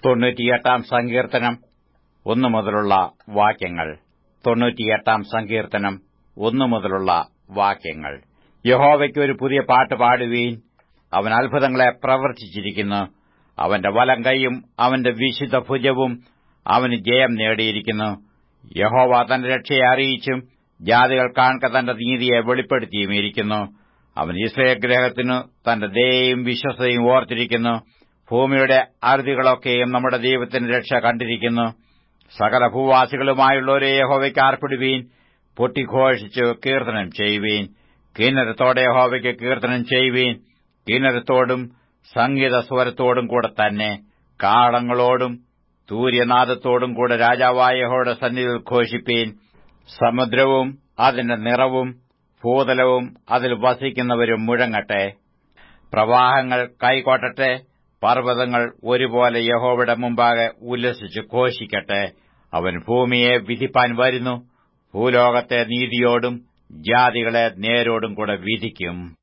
തൊണ്ണൂറ്റിയെട്ടാം സങ്കീർത്തനം ഒന്നു മുതലുള്ള വാക്യങ്ങൾ തൊണ്ണൂറ്റിയെട്ടാം സങ്കീർത്തനം ഒന്നു മുതലുള്ള വാക്യങ്ങൾ യഹോവയ്ക്ക് ഒരു പുതിയ പാട്ട് പാടുവീൻ അവൻ അത്ഭുതങ്ങളെ പ്രവർത്തിച്ചിരിക്കുന്നു അവന്റെ വലം കൈയും അവന്റെ വിശുദ്ധ ഭുജവും അവന് ജയം നേടിയിരിക്കുന്നു യഹോവ തന്റെ രക്ഷയെ അറിയിച്ചും ജാതികൾ കാൺക തന്റെ നീതിയെ വെളിപ്പെടുത്തിയും ഇരിക്കുന്നു അവൻ ഇസ്രയേൽ ഗ്രഹത്തിനു തന്റെ ദയയും വിശ്വസതയും ഓർത്തിരിക്കുന്നു ഭൂമിയുടെ അറുതികളൊക്കെയും നമ്മുടെ ദൈവത്തിന്റെ രക്ഷ കണ്ടിരിക്കുന്നു സകല ഭൂവാസികളുമായുള്ളവരെ യഹോവയ്ക്ക് ആർപ്പിടുവീൻ പൊട്ടിഘോഷിച്ച് കീർത്തനം ചെയ്യുവീൻ കിന്നരത്തോടെ യഹോവയ്ക്ക് കീർത്തനം ചെയ്യുവീൻ കിന്നരത്തോടും സംഗീത സ്വരത്തോടും കൂടെ തന്നെ കാളങ്ങളോടും സൂര്യനാദത്തോടും കൂടെ രാജാവായ യഹോയുടെ സന്നിധിയിൽ ഘോഷിപ്പീൻ സമുദ്രവും അതിന്റെ നിറവും ഭൂതലവും അതിൽ വസിക്കുന്നവരും മുഴങ്ങട്ടെ പ്രവാഹങ്ങൾ കൈകൊട്ടട്ടെ പർവ്വതങ്ങൾ ഒരുപോലെ യഹോവയുടെ മുമ്പാകെ ഉല്ലസിച്ച് ഘോഷിക്കട്ടെ അവൻ ഭൂമിയെ വിധിപ്പാൻ വരുന്നു ഭൂലോകത്തെ നീതിയോടും ജാതികളെ നേരോടും കൂടെ വിധിക്കും